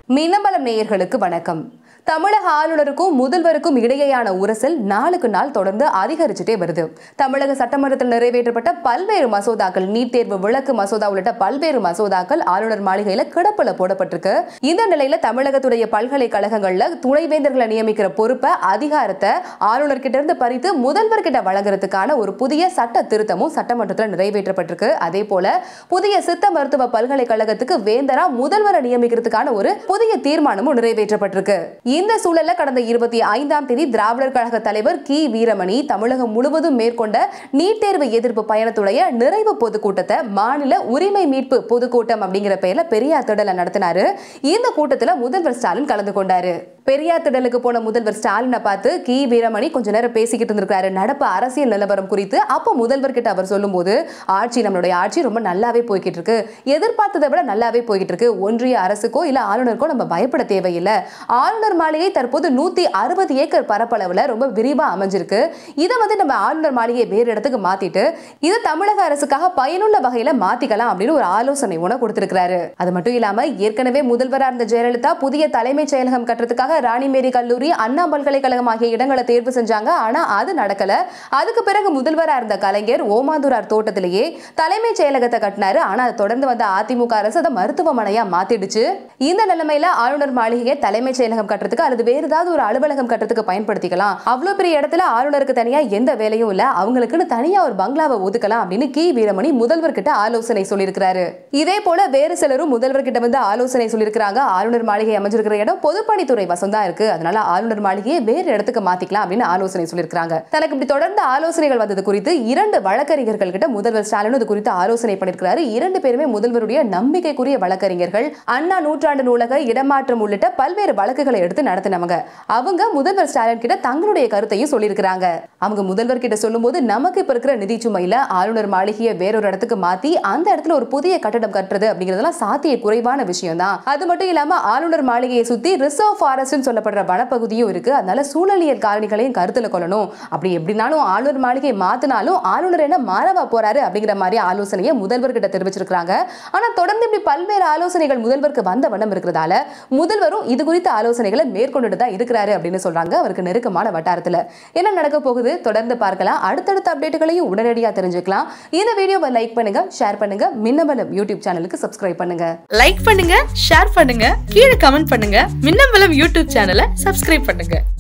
மினமலம் நேயர்களுக்கு வணக்கம் தமிழக ஆளுநருக்கும் முதல்வருக்கும் இடையேயான உரசல் நாளுக்கு நாள் தொடர்ந்து அதிகரிச்சுட்டே வருது தமிழக சட்டமன்றத்தில் நிறைவேற்றப்பட்ட பல்வேறு மசோதாக்கள் நீட் தேர்வு விளக்கு மசோதா உள்ளிட்ட பல்வேறு மசோதாக்கள் ஆளுநர் மாளிகையில கிடப்புல போடப்பட்டிருக்கு இந்த நிலையில தமிழகத்துடைய பல்கலைக்கழகங்கள்ல துணைவேந்தர்களை நியமிக்கிற பொறுப்பை அதிகாரத்தை ஆளுநர் கிட்ட இருந்து பறித்து முதல்வர் கிட்ட வழங்குறதுக்கான ஒரு புதிய சட்ட திருத்தமும் சட்டமன்றத்தில் நிறைவேற்றப்பட்டிருக்கு அதே போல புதிய சித்த மருத்துவ பல்கலைக்கழகத்துக்கு வேந்தரா முதல்வரை நியமிக்கிறதுக்கான ஒரு புதிய தீர்மானமும் நிறைவேற்றப்பட்டிருக்கு இந்த சூழல்ல கடந்த இருபத்தி ஐந்தாம் தேதி திராவிடர் கழக தலைவர் கி வீரமணி தமிழகம் முழுவதும் மேற்கொண்ட நீட் தேர்வு எதிர்ப்பு பயணத்துடைய நிறைவு பொதுக்கூட்டத்தை மாநில உரிமை மீட்பு பொதுக்கூட்டம் அப்படிங்கிற பெயர்ல பெரியார் திடல நடத்தினாரு இந்த கூட்டத்துல முதல்வர் ஸ்டாலின் கலந்து கொண்டாரு பெரியார் திடலுக்கு போன முதல்வர் ஸ்டாலினை பார்த்து கி வீரமணி கொஞ்ச நேரம் பேசிக்கிட்டு இருந்திருக்காரு நடப்பு அரசியல் நிலவரம் குறித்து அப்போ முதல்வர் கிட்ட அவர் சொல்லும்போது ஆட்சி நம்மளுடைய ஆட்சி ரொம்ப நல்லாவே போய்கிட்டு இருக்கு எதிர்பார்த்ததை விட நல்லாவே போய்கிட்டு இருக்கு ஒன்றிய அரசுக்கோ இல்ல ஆளுநருக்கோ நம்ம பயப்பட தேவையில்லை ஆளுநர் மாளிகை தற்போது நூத்தி அறுபது ஏக்கர் பரப்பளவுல ரொம்ப விரிவா அமைஞ்சிருக்கு இதை வந்து நம்ம ஆளுநர் மாளிகையை வேறு இடத்துக்கு மாத்திட்டு இது தமிழக அரசுக்காக பயனுள்ள வகையில மாத்திக்கலாம் அப்படின்னு ஒரு ஆலோசனை ஒன்று கொடுத்திருக்கிறாரு அது மட்டும் இல்லாம ஏற்கனவே முதல்வரா இருந்த ஜெயலலிதா புதிய தலைமைச் செயலகம் கட்டுறதுக்காக ராணிமேரி கல்லூரி அண்ணா பல்கலைக்கழகம் ஆகிய இடங்களை தேர்வு செஞ்சாங்க ஆனா அது நடக்கல அதுக்கு பிறகு முதல்வரா இருந்த கலைஞர் ஓமாந்தூரார் தோட்டத்திலேயே தலைமைச் செயலகத்தை கட்டினாரு ஆனா அதை தொடர்ந்து வந்த அதிமுக அரசு அதை மருத்துவமனையா மாத்திடுச்சு இந்த நிலைமையில ஆளுநர் மாளிகையை தலைமைச் செயலகம் கட்டுறதுக்கு அல்லது வேறு ஏதாவது ஒரு அலுவலகம் கட்டுறதுக்கு பயன்படுத்திக்கலாம் அவ்வளவு பெரிய இடத்துல ஆளுநருக்கு தனியா எந்த வேலையும் இல்ல அவங்களுக்குன்னு தனியா ஒரு பங்களாவை ஒதுக்கலாம் அப்படின்னு கி வீரமணி முதல்வர் கிட்ட ஆலோசனை சொல்லியிருக்கிறாரு இதே போல வேறு சிலரும் முதல்வர் கிட்ட வந்து ஆலோசனை சொல்லியிருக்கிறாங்க ஆளுநர் மாளிகை அமைஞ்சிருக்கிற இடம் பொதுப்பணித்துறை வசம் தான் இருக்கு அதனால ஆளுநர் மாளிகையை வேறு இடத்துக்கு மாத்திக்கலாம் அப்படின்னு ஆலோசனை சொல்லியிருக்காங்க தனக்கு இப்படி தொடர்ந்து ஆலோசனைகள் வந்தது குறித்து இரண்டு வழக்கறிஞர்கள் கிட்ட முதல்வர் ஸ்டாலின் இது குறித்து ஆலோசனை பண்ணியிருக்கிறாரு இரண்டு பேருமே முதல்வருடைய நம்பிக்கைக்குரிய வழக்கறிஞர்கள் அண்ணா நூற்றாண்டு நூலக இடமாற்றம் உள்ளிட்ட பல்வேறு வழக்குகளை எடுத்து நடத்தினவங்க அவங்க முதல்வர் ஸ்டாலின் கிட்ட தங்களுடைய கருத்தையும் சொல்லியிருக்கிறாங்க அவங்க முதல்வர் கிட்ட சொல்லும்போது நமக்கு இப்ப இருக்கிற நிதி சுமையில ஆளுநர் மாளிகையை வேறொரு இடத்துக்கு மாத்தி அந்த இடத்துல ஒரு புதிய கட்டடம் கட்டுறது அப்படிங்கறதெல்லாம் சாத்திய குறைவான விஷயம் தான் அது மட்டும் இல்லாம ஆளுநர் மாளிகையை சுத்தி ரிசர்வ் ஃபாரஸ்ட் சொல்லப்படுற வனப்பகுதியும் இருக்கு அதனால சூழலியல் காரணிகளையும் கருத்துல கொள்ளணும் அப்படி எப்படினாலும் ஆளுநர் மாளிகையை மாத்தினாலும் ஆளுநர் என்ன மாறவா போறாரு அப்படிங்கிற மாதிரி ஆலோசனையை முதல்வர் கிட்ட தெரிவிச்சிருக்காங்க ஆனா தொடர்ந்து இப்படி பல்வேறு ஆலோசனைகள் முதல்வருக்கு வந்த வண்ணம் இருக்கிறதால முதல்வரும் இது குறித்த ஆலோசனைகளை மேற்கொண்டுட்டு தான் இருக்கிறாரு அப்படின்னு சொல்றாங்க அவருக்கு நெருக்கமான வட்டாரத்துல என்ன நடக்க போகுது தொடர்ந்து பார்க்கலாம் அடுத்தடுத்த அப்டேட்டுகளையும் உடனடியாக தெரிஞ்சுக்கலாம் இந்த வீடியோவை லைக் பண்ணுங்க ஷேர் பண்ணுங்க மின்னமலம் யூடியூப் சேனலுக்கு சப்ஸ்கிரைப் பண்ணுங்க லைக் பண்ணுங்க ஷேர் பண்ணுங்க கீழே கமெண்ட் பண்ணுங்க மின்னம்பலம் யூடியூப் சேனலை சப்ஸ்கிரைப் பண்ணுங்க